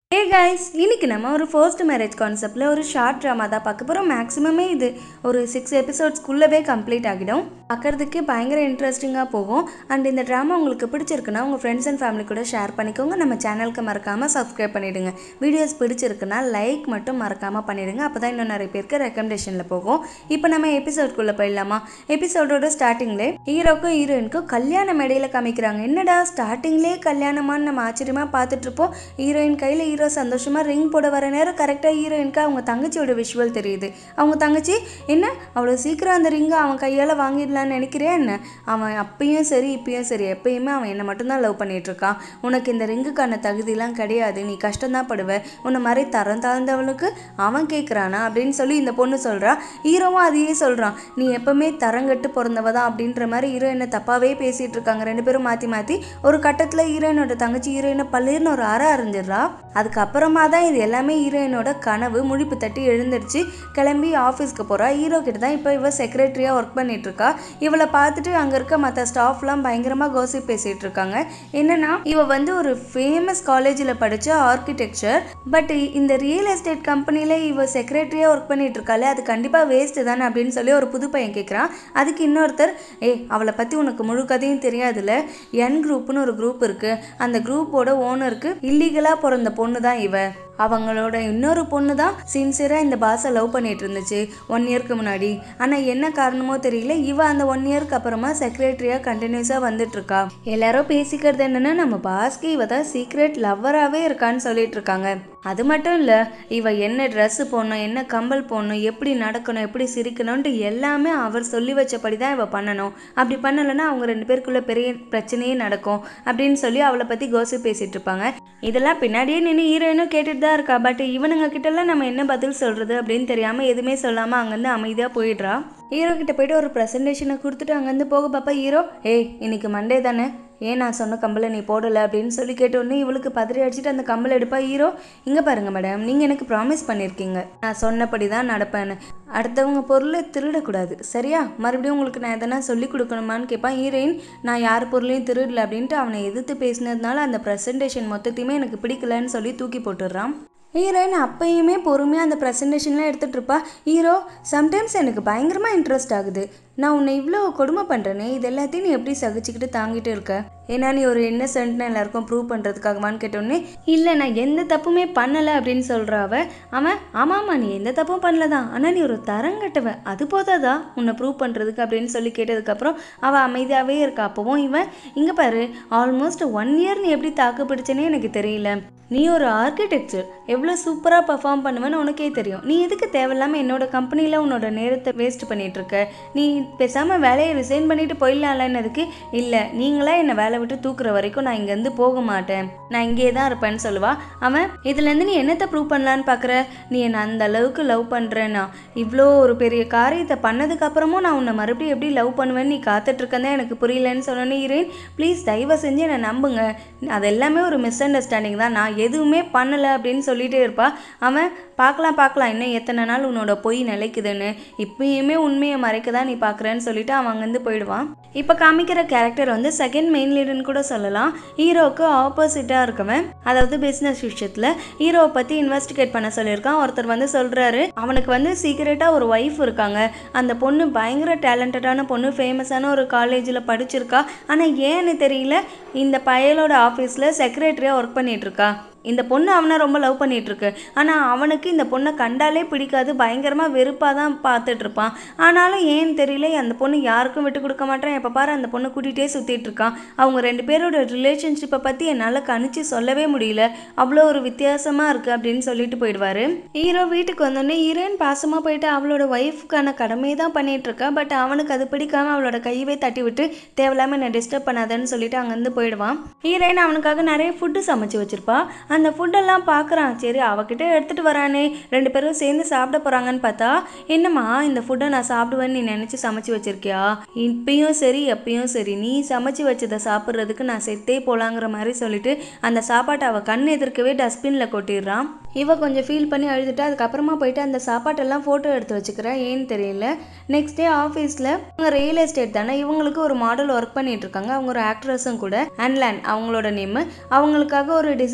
ஏ guys இன்னைக்கு நம்ம ஒரு ஃபர்ஸ்ட் மேரேஜ் கான்செப்டில் ஒரு ஷார்ட் ட்ராமா தான் பார்க்க போகிறோம் மேக்ஸிமமே இது ஒரு சிக்ஸ் எபிசோட்ஸ்க்குள்ளவே கம்ப்ளீட் ஆகிடும் பார்க்கறதுக்கு பயங்கர இன்ட்ரெஸ்டிங்காக போகும் அண்ட் இந்த ட்ராமா உங்களுக்கு பிடிச்சிருக்குன்னா உங்கள் ஃப்ரெண்ட்ஸ் அண்ட் ஃபேமிலி கூட ஷேர் பண்ணிக்கோங்க நம்ம சேனலுக்கு மறக்காமல் சப்ஸ்கிரைப் பண்ணிவிடுங்க வீடியோஸ் பிடிச்சிருக்குன்னா லைக் மட்டும் மறக்காமல் பண்ணிவிடுங்க அப்போ தான் இன்னும் நிறைய பேருக்கு ரெக்கமெண்டேஷனில் போகும் இப்போ நம்ம எபிசோட்குள்ளே போயிடலாமா எபிசோடோட ஸ்டார்டிங்லே ஹீரோக்கும் ஹீரோயினுக்கும் கல்யாண மேடையில் காமிக்கிறாங்க என்னடா ஸ்டார்டிங்லேயே கல்யாணமான்னு நம்ம ஆச்சரியமாக பார்த்துட்ருப்போம் ஹீரோயின் கையில் ஹீரோ சந்தோஷமாக ரிங் போட வர நேரம் கரெக்டாக ஹீரோயினுக்கு அவங்க தங்கச்சியோட விஷுவல் தெரியுது அவங்க தங்கச்சி என்ன அவ்வளோ சீக்கிரம் அந்த ரிங்கை அவன் கையால் வாங்கிடலான்னு நினைக்கிறியா என்ன அவன் அப்பயும் சரி இப்பயும் சரி எப்பயுமே அவன் என்னை மட்டும்தான் லவ் பண்ணிட்டு இருக்கான் உனக்கு இந்த ரிங்குக்கான தகுதியெலாம் கிடையாது நீ கஷ்டம்தான் படுவ உன்னை மாதிரி தரம் தாழ்ந்தவளுக்கு அவன் கேட்குறானா அப்படின்னு சொல்லி இந்த பொண்ணு சொல்கிறா ஹீரோவும் அதையே சொல்கிறான் நீ எப்பவுமே தரங்கட்டு பிறந்தவ தான் அப்படின்ற மாதிரி ஹீரோயினை தப்பாகவே பேசிகிட்டு இருக்காங்க ரெண்டு பேரும் மாற்றி மாற்றி ஒரு கட்டத்தில் ஹீரோயினோட தங்கச்சி ஹீரோயினை பல்லுன்னு ஒரு அற அறிஞ்சிடுறா அதுக்கப்புறமா தான் இது எல்லாமே ஹீரோயினோட கனவு முழிப்பு தட்டி எழுந்திருச்சு கிளம்பி ஆஃபீஸ்க்கு போகிறா ஹீரோ கிட்ட தான் இப்போ இவ செக்ரட்டரியாக ஒர்க் பண்ணிட்டு இருக்கா இவளை பார்த்துட்டு அங்கே இருக்க மற்ற ஸ்டாஃப்லாம் பயங்கரமாக கோசிப் பேசிகிட்டு இருக்காங்க என்னன்னா இவ வந்து ஒரு ஃபேமஸ் காலேஜில் படித்த ஆர்கிடெக்சர் பட் இந்த ரியல் எஸ்டேட் கம்பெனியில் இவ செக்ரட்டரியாக ஒர்க் பண்ணிட்டு இருக்காளே அது கண்டிப்பாக வேஸ்ட்டு தானே அப்படின்னு சொல்லி ஒரு புது பையன் கேட்குறான் அதுக்கு இன்னொருத்தர் ஏய் அவளை பற்றி உனக்கு முழு கதையும் தெரியாதுல்ல என் குரூப்னு ஒரு குரூப் இருக்குது அந்த குரூப்போட ஓனருக்கு இல்லீகலாக பிறந்த பொண்ணு தான் இவ அவங்களோட இன்னொரு பொண்ணு தான் சின்சியராக இந்த பாஸை லவ் பண்ணிட்டு இருந்துச்சு ஒன் இயர்க்கு முன்னாடி ஆனால் என்ன காரணமோ தெரியல இவ அந்த ஒன் இயர்க்கு அப்புறமா செக்ரட்டரியாக கண்டினியூஸாக வந்துட்டு இருக்கா எல்லாரும் பேசிக்கிறது என்னன்னா நம்ம பாஸ்க்கு இவ தான் சீக்ரெட் லவ்வராகவே இருக்கான்னு சொல்லிட்டு இருக்காங்க அது மட்டும் இல்லை இவ என்ன ட்ரெஸ்ஸு போடணும் என்ன கம்பல் போடணும் எப்படி நடக்கணும் எப்படி சிரிக்கணும்ன்ட்டு எல்லாமே அவர் சொல்லி வச்சபடி தான் இவ பண்ணணும் அப்படி பண்ணலைன்னா அவங்க ரெண்டு பேருக்குள்ள பெரிய பிரச்சனையே நடக்கும் அப்படின்னு சொல்லி அவளை பற்றி கோசி பேசிட்டு இருப்பாங்க இதெல்லாம் பின்னாடியே நின்று ஹீரோயினும் கேட்டுட்டு தான் இருக்கா பட் இவனுங்க கிட்டலாம் நம்ம என்ன பதில் சொல்கிறது அப்படின்னு தெரியாமல் எதுவுமே சொல்லாமல் அங்கேருந்து அமைதியாக போயிடுறா ஹீரோ கிட்ட போயிட்டு ஒரு ப்ரெசன்டேஷனை கொடுத்துட்டு அங்கேருந்து போக பாப்பா ஹீரோ ஏய் இன்னைக்கு மண்டே தானே ஏன் நான் சொன்ன கம்பலை நீ போடலை அப்படின்னு சொல்லி கேட்டோடனே இவளுக்கு பதறி அடிச்சுட்டு அந்த கம்பல் எடுப்பா ஹீரோ இங்கே பாருங்க மேடம் நீங்கள் எனக்கு ப்ராமிஸ் பண்ணியிருக்கீங்க நான் சொன்னபடி தான் நடப்பேன்னு அடுத்தவங்க பொருளை திருடக்கூடாது சரியா மறுபடியும் உங்களுக்கு நான் எதனா சொல்லி கொடுக்கணுமான்னு கேட்பான் ஹீரோயின் நான் யார் பொருளையும் திருடல அப்படின்ட்டு அவனை எதிர்த்து பேசினதுனால அந்த ப்ரெசன்டேஷன் மொத்தத்தையுமே எனக்கு பிடிக்கலன்னு சொல்லி தூக்கி போட்டுடுறான் ஹீரோயின் அப்பயுமே பொறுமையாக அந்த ப்ரெசன்டேஷன்லாம் எடுத்துகிட்டு இருப்பா ஹீரோ சம்டைம்ஸ் எனக்கு பயங்கரமாக இன்ட்ரெஸ்ட் ஆகுது நான் உன்னை இவ்வளோ கொடுமை பண்ணுறேனே இது எல்லாத்தையும் நீ எப்படி சகிச்சுக்கிட்டு தாங்கிட்டு இருக்க ஏன்னா நீ ஒரு இன்னசென்ட்னு எல்லாருக்கும் ப்ரூவ் பண்ணுறதுக்காகவான்னு கேட்டோடனே இல்லை நான் எந்த தப்புமே பண்ணலை அப்படின்னு சொல்கிற அவ அவன் ஆமாம்மா நீ எந்த தப்பும் பண்ணல தான் ஆனால் நீ ஒரு தரங்கட்டவ அது போதாதா உன்னை ப்ரூவ் பண்ணுறதுக்கு அப்படின்னு சொல்லி கேட்டதுக்கப்புறம் அவள் அமைதியாகவே இருக்கா அப்போவும் இவன் இங்கே பாரு ஆல்மோஸ்ட் ஒன் இயர் நீ எப்படி தாக்கு பிடிச்சனே எனக்கு தெரியல நீ ஒரு ஆர்கிடெக்சர் எவ்வளோ சூப்பராக பர்ஃபார்ம் பண்ணுவேன்னு உனக்கே தெரியும் நீ எதுக்கு தேவையில்லாமல் என்னோட கம்பெனியில் உன்னோட நேரத்தை வேஸ்ட் பண்ணிட்டு இருக்க நீ பேசாமல் வேலையை ரிசைன் பண்ணிட்டு போயிடலாம்லன்னதுக்கு இல்லை நீங்களே என்னை வேலை விட்டு தூக்குற வரைக்கும் நான் இங்கேருந்து போக மாட்டேன் நான் இங்கேயே தான் இருப்பேன்னு சொல்லுவா அவன் இதுலேருந்து நீ என்னத்தை ப்ரூவ் பண்ணலான்னு பார்க்குற நீ என்னை அந்த அளவுக்கு லவ் பண்ணுறேன்னா இவ்வளோ ஒரு பெரிய காரியத்தை பண்ணதுக்கு அப்புறமும் நான் உன்னை மறுபடியும் எப்படி லவ் பண்ணுவேன்னு நீ காத்துட்ருக்கதான் எனக்கு புரியலன்னு சொன்னோன்னே ஹீரோயின் ப்ளீஸ் தயவு செஞ்சு என்னை நம்புங்க அது எல்லாமே ஒரு மிஸ் அண்டர்ஸ்டாண்டிங் தான் நான் எதுவுமே பண்ணலை அப்படின்னு சொல்லிட்டே இருப்பா அவன் பார்க்கலாம் பார்க்கலாம் இன்னும் எத்தனை நாள் உன்னோட பொய் நிலைக்குதுன்னு இப்பயுமே உண்மையை மறைக்க தான் நீ பார்க்குறேன்னு சொல்லிட்டு அவன் அங்கேருந்து போயிடுவான் இப்போ காமிக்கிற கேரக்டர் வந்து செகண்ட் மெயின் லீடுன்னு கூட சொல்லலாம் ஹீரோவுக்கு ஆப்போசிட்டாக இருக்கவன் அதாவது பிஸ்னஸ் விஷயத்தில் ஹீரோவை பற்றி இன்வெஸ்டிகேட் பண்ண சொல்லியிருக்கான் ஒருத்தர் வந்து சொல்கிறாரு அவனுக்கு வந்து சீக்கிரட்டாக ஒரு ஒய்ஃப் இருக்காங்க அந்த பொண்ணு பயங்கர டேலண்டடான பொண்ணு ஃபேமஸான ஒரு காலேஜில் படிச்சிருக்கா ஆனால் ஏன்னு தெரியல இந்த பயலோட ஆஃபீஸில் செக்ரட்டரியாக ஒர்க் பண்ணிட்டு இருக்கா இந்த பொண்ணு அவனை ரொம்ப லவ் பண்ணிட்டு இருக்கு ஆனால் அவனுக்கு இந்த பொண்ணை கண்டாலே பிடிக்காது பயங்கரமாக வெறுப்பாக தான் பார்த்துட்டு இருப்பான் ஆனாலும் ஏன்னு தெரியல அந்த பொண்ணு யாருக்கும் விட்டு கொடுக்க மாட்டேன் எப்போ பாரு அந்த பொண்ணை கூட்டிகிட்டே சுற்றிட்டு இருக்கான் அவங்க ரெண்டு பேரோட ரிலேஷன்ஷிப்பை பற்றி என்னால் கணிச்சு சொல்லவே முடியல அவ்வளோ ஒரு வித்தியாசமாக இருக்குது அப்படின்னு சொல்லிட்டு போயிடுவார் ஹீரோ வீட்டுக்கு வந்தோடனே ஹீரோயின் பாசமாக போயிட்டு அவளோட ஒய்ஃப்க்கான கடமையை தான் பண்ணிட்டு இருக்கா பட் அவனுக்கு அது பிடிக்காம அவளோட கையவே தட்டி விட்டு தேவையில்லாமல் என்னை டிஸ்டர்ப் பண்ணாதன்னு சொல்லிட்டு அங்கேருந்து போயிடுவான் ஹீரோயின் அவனுக்காக நிறைய ஃபுட்டு சமைச்சு வச்சிருப்பா அந்த ஃபுட்டெல்லாம் பார்க்குறான் சரி அவகிட்ட எடுத்துகிட்டு வரானே ரெண்டு பேரும் சேர்ந்து சாப்பிட போகிறாங்கன்னு பார்த்தா என்னம்மா இந்த ஃபுட்டை நான் சாப்பிடுவேன்னு நீ நினச்சி சமைச்சு வச்சிருக்கியா இப்பயும் சரி எப்பயும் சரி நீ சமைச்சு வச்சதை சாப்பிட்றதுக்கு நான் செத்தே போலாங்கிற மாதிரி சொல்லிட்டு அந்த சாப்பாட்டை அவள் கண் எதிர்க்கவே டஸ்ட்பினில் கொட்டிடுறான் இவ கொஞ்சம் ஃபீல் பண்ணி அழுதுட்டு அதுக்கப்புறமா போயிட்டு அந்த சாப்பாட்டெல்லாம் ஃபோட்டோ எடுத்து வச்சுக்கிறா ஏன்னு தெரியல நெக்ஸ்ட் டே ஆஃபீஸில் அவங்க ரியல் எஸ்டேட் தானே இவங்களுக்கு ஒரு மாடல் ஒர்க் பண்ணிட்டு இருக்காங்க அவங்க ஒரு ஆக்ட்ரஸும் கூட அன்லேண்ட் அவங்களோட நேம் அவங்களுக்காக ஒரு டிசைனர் பேனர்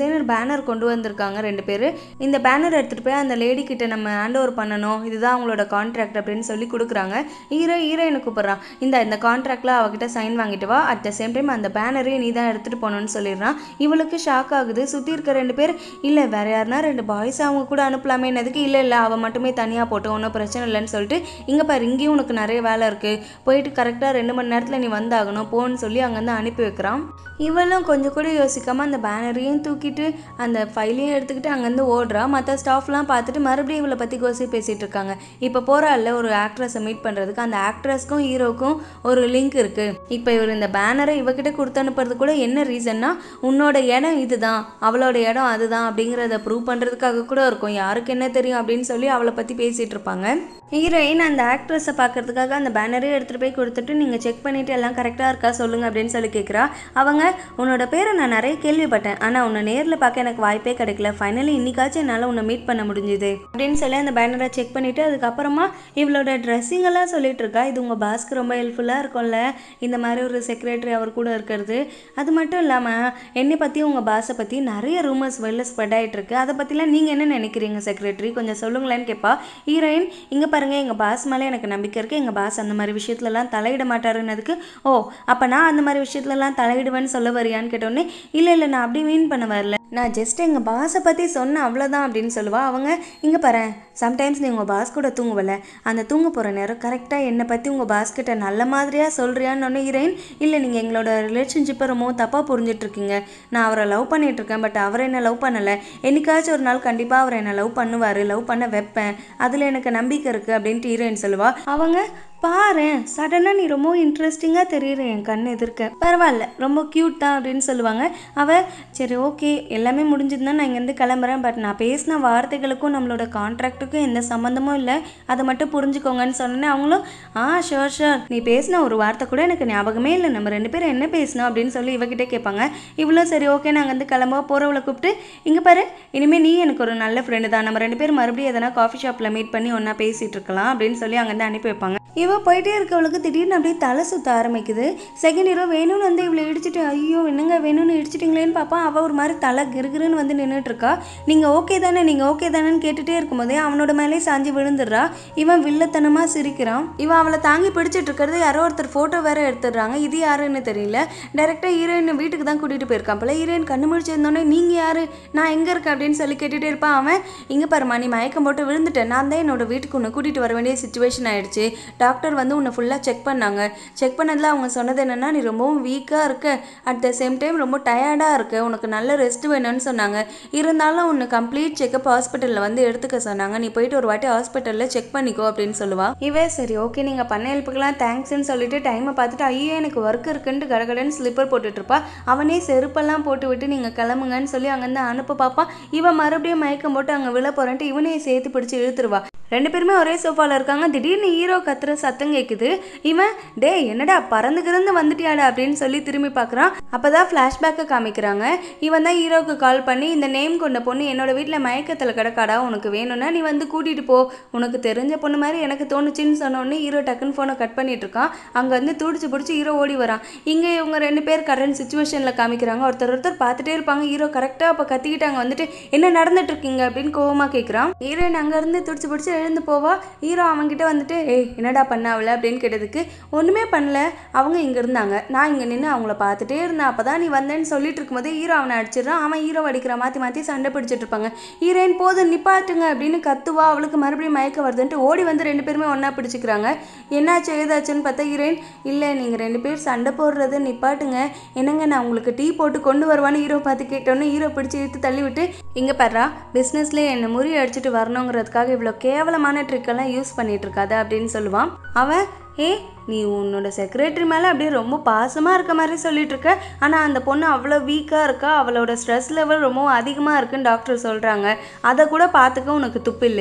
பேனர் கொண்டு வந்திருக்காங்க ரெண்டு பேர் இந்த பேனர் எடுத்துகிட்டு போய் அந்த லேடி கிட்ட நம்ம ஹேண்ட் ஓவர் பண்ணணும் இதுதான் அவங்களோட கான்ட்ராக்ட் அப்படின்னு சொல்லி கொடுக்குறாங்க ஹீரோ ஹீரோயினை கூப்பிட்றான் இந்த இந்த கான்ட்ராக்டில் அவகிட்ட சைன் வாங்கிட்டு வா அட் த சேம் டைம் அந்த பேனரையும் நீ தான் எடுத்துகிட்டு போகணும்னு சொல்லிடுறான் இவளுக்கு ஷாக் ஆகுது சுற்றி இருக்க ரெண்டு பேர் இல்லை வேற யாருனா ரெண்டு பாய்ஸ் அவங்க கூட அனுப்பலாமே என்னதுக்கு இல்லை இல்லை அவள் மட்டுமே தனியாக போட்டு ஒன்றும் பிரச்சனை இல்லைன்னு சொல்லிட்டு இங்கே பாரு இங்கேயும் உனக்கு நிறைய வேலை இருக்குது போயிட்டு கரெக்டாக ரெண்டு மணி நேரத்தில் நீ வந்தாகணும் போன்னு சொல்லி அங்கேருந்து அனுப்பி வைக்கிறான் இவளும் கொஞ்சம் கூட யோசிக்காமல் அந்த பேனரையும் தூக்கிட்டு அந்த ஃபைலையும் எடுத்துக்கிட்டு அங்கேருந்து ஓடுறா மற்ற ஸ்டாஃப்லாம் பார்த்துட்டு மறுபடியும் இவளை பற்றி கோசி பேசிகிட்டு இருக்காங்க இப்போ போகிறாள்ல ஒரு ஆக்ட்ரஸை மீட் பண்ணுறதுக்கு அந்த ஆக்ட்ரஸ்க்கும் ஹீரோக்கும் ஒரு லிங்க் இருக்குது இப்போ இவர் இந்த பேனரை இவகிட்ட கொடுத்து அனுப்புறது கூட என்ன ரீசன்னா உன்னோட இடம் இதுதான் அவளோட இடம் அதுதான் அப்படிங்கிறத ப்ரூவ் பண்ணுறதுக்காக கூட இருக்கும் யாருக்கு என்ன தெரியும் அப்படின்னு சொல்லி அவளை பற்றி பேசிகிட்டு இருப்பாங்க ஹீரோயின் அந்த ஆக்ட்ரஸை பார்க்கறதுக்காக அந்த பேனரே எடுத்துகிட்டு போய் கொடுத்துட்டு நீங்கள் செக் பண்ணிவிட்டு எல்லாம் கரெக்டாக இருக்கா சொல்லுங்கள் அப்படின்னு சொல்லி கேட்குறா அவங்க உன்னோட பேரை நான் நிறைய கேள்விப்பட்டேன் ஆனால் உன்னை நேரில் பார்க்க எனக்கு வாய்ப்பே கிடைக்கல ஃபைனலி இன்னைக்காச்சும் என்னால் உன்னை மீட் பண்ண முடிஞ்சுது அப்படின்னு சொல்லி அந்த பேனரை செக் பண்ணிவிட்டு அதுக்கப்புறமா இவளோட ட்ரெஸ்ஸிங் எல்லாம் சொல்லிட்டு இருக்கா இது உங்கள் பாஸ்க்கு ரொம்ப ஹெல்ப்ஃபுல்லாக இருக்கும்ல இந்த மாதிரி ஒரு செக்ரட்டரி அவர் கூட இருக்கிறது அது மட்டும் இல்லாமல் என்னை பற்றி உங்கள் பாஸை பற்றி நிறைய ரூமர்ஸ் வெளில ஸ்ப்ரெட் ஆகிட்டு இருக்கு அதை பற்றிலாம் நீங்கள் என்ன நினைக்கிறீங்க செக்ரட்டரி கொஞ்சம் சொல்லுங்களேன்னு கேட்பா ஹீரோயின் இங்கே பாருங்கள் எங்கள் பாஸ் மேலே எனக்கு நம்பிக்கை இருக்குது எங்கள் பாஸ் அந்த மாதிரி விஷயத்துலலாம் தலையிட மாட்டாருன்னதுக்கு ஓ அப்போ நான் அந்த மாதிரி விஷயத்துலலாம் தலையிடுவேன்னு சொல்ல வரியான்னு கேட்டோடனே இல்லை இல்லை நான் அப்படி மீன் பண்ண வரல நான் ஜஸ்ட் எங்கள் பாஸை பற்றி சொன்னேன் அவ்வளோதான் அப்படின்னு சொல்லுவா அவங்க இங்கே பாரு சம்டைம்ஸ் நீ உங்கள் பாஸ் கூட தூங்குவல அந்த தூங்க போகிற நேரம் கரெக்டாக என்னை பற்றி உங்கள் பாஸ் கிட்ட நல்ல மாதிரியாக சொல்கிறியான்னு ஒன்று ஹீரோயின் இல்லை நீங்கள் எங்களோட ரிலேஷன்ஷிப்பை ரொம்ப தப்பாக புரிஞ்சிட்ருக்கீங்க நான் அவரை லவ் பண்ணிட்டு இருக்கேன் பட் அவர் என்ன லவ் பண்ணலை என்னைக்காச்சும் ஒரு நாள் கண்டிப்பாக அவர் என்னை லவ் பண்ணுவார் லவ் பண்ண வைப்பேன் அதில் எனக்கு நம்பிக்கை இருக்குது அப்படின்ட்டு ஹீரோயின் சொல்லுவா அவங்க பாரு சடனாக நீ ரொம்ப இன்ட்ரெஸ்டிங்காக தெரியுற என் கண் எதிர்க்க பரவாயில்ல ரொம்ப க்யூட் தான் அப்படின்னு சொல்லுவாங்க அவள் சரி ஓகே எல்லாமே முடிஞ்சதுன்னா நான் இங்கேருந்து கிளம்புறேன் பட் நான் பேசின வார்த்தைகளுக்கும் நம்மளோட கான்ட்ராக்ட்டுக்கும் எந்த சம்மந்தமும் இல்லை அதை மட்டும் புரிஞ்சுக்கோங்கன்னு சொன்னேன் அவங்களும் ஆ ஷோர் ஷோர் நீ பேசின ஒரு வார்த்தை கூட எனக்கு ஞாபகமே இல்லை நம்ம ரெண்டு பேரும் என்ன பேசினோம் அப்படின்னு சொல்லி இவகிட்ட கேட்பாங்க இவ்வளோ சரி ஓகே நாங்கள் வந்து கிளம்ப போகிறவளை கூப்பிட்டு இங்கே பாரு இனிமேல் நீ எனக்கு ஒரு நல்ல ஃப்ரெண்டு தான் நம்ம ரெண்டு பேரும் மறுபடியும் எதனா காஃபி ஷாப்பில் மீட் பண்ணி ஒன்றா பேசிகிட்டு இருக்கலாம் அப்படின்னு சொல்லி அங்கேருந்து அனுப்பி வைப்பாங்க இவ போயிட்டே இருக்கவளுக்கு திடீர்னு அப்படியே தலை சுத்த ஆரம்பிக்குது செகண்ட் ஹீரோ வேணும்னு வந்து இவளை இடிச்சிட்டு ஐயோ என்னங்க வேணும்னு இடிச்சிட்டிங்களேன்னு பார்ப்பா அவள் ஒரு மாதிரி தலை கிருகிருன்னு வந்து நின்றுட்டு இருக்கா நீங்கள் ஓகே தானே நீங்கள் ஓகே தானேன்னு கேட்டுட்டே இருக்கும்போதே அவனோட மேலே சாஞ்சி விழுந்துடுறா இவன் வில்லத்தனமாக சிரிக்கிறான் இவன் அவளை தாங்கி பிடிச்சிட்டு இருக்கிறது யாரோ ஒருத்தர் ஃபோட்டோ வேற எடுத்துடுறாங்க இது யாருன்னு தெரியல டேரெக்டாக ஹீரோயின் வீட்டுக்கு தான் கூட்டிகிட்டு போயிருக்கான் போல ஹீரோயின் கண்ணு முடிச்சிருந்தோடனே நீங்கள் யாரு நான் எங்கே இருக்கேன் அப்படின்னு சொல்லி கேட்டுகிட்டே இருப்பான் அவன் இங்கே பாருமா நீ மயக்கம் போட்டு விழுந்துட்டேன் நான் தான் என்னோட வீட்டுக்கு உன்னை கூட்டிகிட்டு வர வேண்டிய சுச்சுவேஷன் ஆயிடுச்சு டாக்டர் வந்து உன்னை ஃபுல்லாக செக் பண்ணாங்க செக் பண்ணதில் அவங்க சொன்னது என்னென்னா நீ ரொம்பவும் வீக்காக இருக்க அட் த சேம் டைம் ரொம்ப டயர்டாக இருக்க உனக்கு நல்ல ரெஸ்ட் வேணும்னு சொன்னாங்க இருந்தாலும் உன்னை கம்ப்ளீட் செக்கப் ஹாஸ்பிட்டலில் வந்து எடுத்துக்க சொன்னாங்க நீ போயிட்டு ஒரு வாட்டி ஹாஸ்பிட்டலில் செக் பண்ணிக்கோ அப்படின்னு சொல்லுவா இவே சரி ஓகே நீங்கள் பண்ண ஹெல்ப்புக்கெல்லாம் தேங்க்ஸ்ன்னு சொல்லிட்டு டைமை பார்த்துட்டு ஐயோ எனக்கு ஒர்க் இருக்குன்ட்டு கடகடன்னு ஸ்லிப்பர் போட்டுட்டு இருப்பா அவனே செருப்பெல்லாம் போட்டு விட்டு நீங்கள் கிளம்புங்கன்னு சொல்லி அங்கேருந்து அனுப்ப பார்ப்பான் இவன் மறுபடியும் மயக்கம் போட்டு அங்கே விழ போகிறேன்ட்டு இவனையும் சேர்த்து பிடிச்சி இழுத்துருவா ரெண்டு பேருமே ஒரே சோஃபாவில் இருக்காங்க திடீர்னு ஹீரோ கத்துற சத்தம் கேட்குது இவன் டேய் என்னடா பறந்து கிறந்து வந்துட்டியாடா அப்படின்னு சொல்லி திரும்பி பார்க்குறான் அப்போ தான் ஃப்ளாஷ்பேக்கை காமிக்கிறாங்க இவன் தான் ஹீரோவுக்கு கால் பண்ணி இந்த நேம் கொண்ட பொண்ணு என்னோட வீட்டில் மயக்கத்தில் கிடக்காடா உனக்கு வேணும்னா நீ வந்து கூட்டிகிட்டு போ உனக்கு தெரிஞ்ச பொண்ணு மாதிரி எனக்கு தோணுச்சுன்னு சொன்னோடனே ஹீரோ டக்குன்னு ஃபோனை கட் பண்ணிட்டு இருக்கான் அங்கே வந்து துடிச்சு பிடிச்சி ஹீரோ ஓடி வரான் இங்கே இவங்க ரெண்டு பேர் கரண்ட் சுச்சுவேஷனில் காமிக்கிறாங்க ஒருத்தர் ஒருத்தர் பார்த்துட்டே இருப்பாங்க ஹீரோ கரெக்டாக அப்போ கத்திக்கிட்டாங்க வந்துட்டு என்ன நடந்துட்டு இருக்கீங்க அப்படின்னு கோவமாக கேட்குறான் ஹீரோயின் அங்கேருந்து துடிச்சு பிடிச்சி எழுந்து போவா ஹீரோ அவன்கிட்ட வந்துட்டு ஏய் என்னடா பண்ண அவளை அப்படின்னு கேட்டதுக்கு ஒன்றுமே பண்ணல அவங்க இங்கே இருந்தாங்க நான் இங்கே நின்று அவங்கள பார்த்துட்டே இருந்தேன் அப்போ தான் நீ வந்தேன்னு சொல்லிட்டு இருக்கும்போதே ஹீரோ அவனை அடிச்சிடுறான் அவன் ஹீரோ அடிக்கிற மாற்றி மாற்றி சண்டை பிடிச்சிட்டு இருப்பாங்க ஹீரோயின் போதும் நிப்பாட்டுங்க அப்படின்னு கத்துவா அவளுக்கு மறுபடியும் மயக்க வருதுன்ட்டு ஓடி வந்து ரெண்டு பேருமே ஒன்றா பிடிச்சிக்கிறாங்க என்னாச்சு ஏதாச்சுன்னு பார்த்தா ஹீரோயின் இல்லை நீங்கள் ரெண்டு பேர் சண்டை போடுறத நிப்பாட்டுங்க என்னங்க நான் உங்களுக்கு டீ போட்டு கொண்டு வருவான்னு ஹீரோ பார்த்து கேட்டோன்னே ஹீரோ பிடிச்சி இழுத்து தள்ளி விட்டு இங்கே பாடுறா பிஸ்னஸ்லேயே என்னை முறி அடிச்சுட்டு வரணுங்கிறதுக்காக இவ்வளோ கேவலமான ட்ரிக்கெல்லாம் யூஸ் பண்ணிட்டு இருக்காத அப்படின்னு சொல்லுவான் அவன் ஏ நீ உன்னோட செக்ரட்டரி மேலே அப்படியே ரொம்ப பாசமாக இருக்க மாதிரி சொல்லிட்டு இருக்க ஆனால் அந்த பொண்ணு அவ்வளோ வீக்காக இருக்கா அவளோட ஸ்ட்ரெஸ் லெவல் ரொம்ப அதிகமாக இருக்குன்னு டாக்டர் சொல்கிறாங்க அதை கூட பார்த்துக்க உனக்கு துப்பு இல்லையா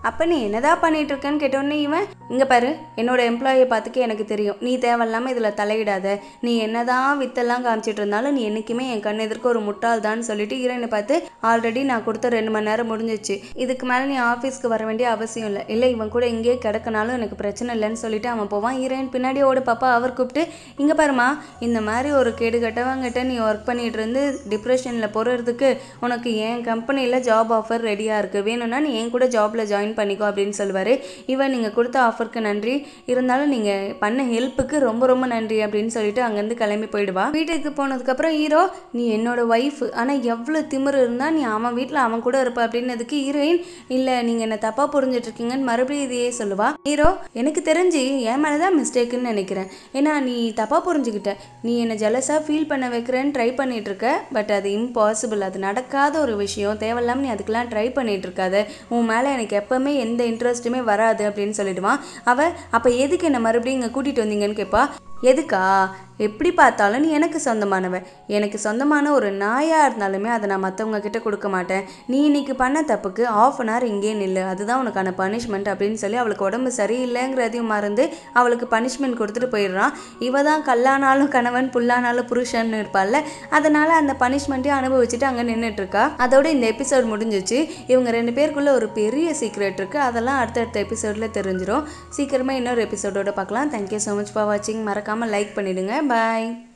அப்போ நீ என்னதான் பண்ணிட்டு இருக்கேன்னு கேட்டோன்னே இவன் இங்கே பாரு என்னோட எம்ப்ளாயை பார்த்துக்க எனக்கு தெரியும் நீ தேவையில்லாமல் இதில் தலையிடாத நீ என்னதான் வித்தெல்லாம் காமிச்சிட்டு இருந்தாலும் நீ என்றைக்குமே என் கண் எதிர்க்க ஒரு முட்டாள் தான் சொல்லிட்டு ஹீரோயினை பார்த்து ஆல்ரெடி நான் கொடுத்த ரெண்டு மணி நேரம் முடிஞ்சிச்சு இதுக்கு மேலே நீ ஆஃபீஸ்க்கு வர வேண்டிய அவசியம் இல்லை இல்லை இவன் கூட இங்கேயே கிடக்கனாலும் எனக்கு பிரச்சனை இல்லைன்னு சொல்லிட்டு அவன் போவான் ஹீரோயின் பின்னாடி ஓடு பாப்பா அவர் கூப்பிட்டு இங்கே பாருமா இந்த மாதிரி ஒரு கேடு கட்டவங்கிட்ட நீ ஒர்க் பண்ணிட்டு இருந்து டிப்ரெஷனில் போகிறதுக்கு உனக்கு என் கம்பெனியில் ஜாப் ஆஃபர் ரெடியாக இருக்குது வேணும்னா நீ என் கூட ஜாப்பில் ஜாயின் பண்ணிக்கோ அப்படின்னு சொல்லுவார் இவன் நீங்கள் கொடுத்த ஆஃபருக்கு நன்றி இருந்தாலும் நீங்கள் பண்ண ஹெல்ப்புக்கு ரொம்ப ரொம்ப நன்றி அப்படின்னு சொல்லிட்டு அங்கேருந்து கிளம்பி போயிடுவா வீட்டுக்கு போனதுக்கப்புறம் ஹீரோ நீ என்னோட ஒய்ஃப் ஆனால் எவ்வளோ திமிரு இருந்தால் நீ அவன் வீட்டில் அவன் கூட இருப்ப அப்படின்னதுக்கு ஹீரோயின் இல்லை நீங்கள் என்ன தப்பாக புரிஞ்சிட்டு இருக்கீங்கன்னு மறுபடியும் இதையே சொல்லுவா ஹீரோ எனக்கு தெரிஞ்சு என் மேலே தான் மிஸ்டேக்குன்னு நினைக்கிறேன் ஏன்னா நீ தப்பாக புரிஞ்சுக்கிட்ட நீ என்னை ஜலஸாக ஃபீல் பண்ண வைக்கிறேன்னு ட்ரை பண்ணிட்டு இருக்க பட் அது இம்பாசிபிள் அது நடக்காத ஒரு விஷயம் தேவையில்லாமல் நீ அதுக்கெல்லாம் ட்ரை பண்ணிட்டு இருக்காத உன் மேலே எனக்கு எப்பவுமே எந்த இன்ட்ரெஸ்ட்டுமே வராது அப்படின்னு சொல்லிடுவான் அவ அப்போ எதுக்கு என்னை மறுபடியும் இங்கே கூட்டிகிட்டு வந்தீங்கன்னு கேட்பா எதுக்கா எப்படி பார்த்தாலும் நீ எனக்கு சொந்தமானவன் எனக்கு சொந்தமான ஒரு நாயாக இருந்தாலுமே அதை நான் மற்றவங்க கிட்ட கொடுக்க மாட்டேன் நீ இன்னைக்கு பண்ண தப்புக்கு ஆஃப் அன் ஹவர் இங்கே நில்லு அதுதான் உனக்கான பனிஷ்மெண்ட் அப்படின்னு சொல்லி அவளுக்கு உடம்பு சரியில்லைங்கிறதையும் மறந்து அவளுக்கு பனிஷ்மெண்ட் கொடுத்துட்டு போயிடுறான் இவ தான் கல்லானாலும் கணவன் புல்லானாலும் புருஷன் இருப்பாள்ல அதனால அந்த பனிஷ்மெண்ட்டையும் அனுபவிச்சுட்டு அங்கே நின்றுட்டு இருக்கா அதோட இந்த எபிசோட் முடிஞ்சிச்சு இவங்க ரெண்டு பேருக்குள்ள ஒரு பெரிய சீக்ரெட் இருக்கு அதெல்லாம் அடுத்தடுத்த எபிசோடில் தெரிஞ்சிடும் சீக்கிரமாக இன்னொரு எபிசோடோட பார்க்கலாம் தேங்க்யூ ஸோ மச் ஃபார் வாட்சிங் மறக்காமல் லைக் பண்ணிடுங்க பாய்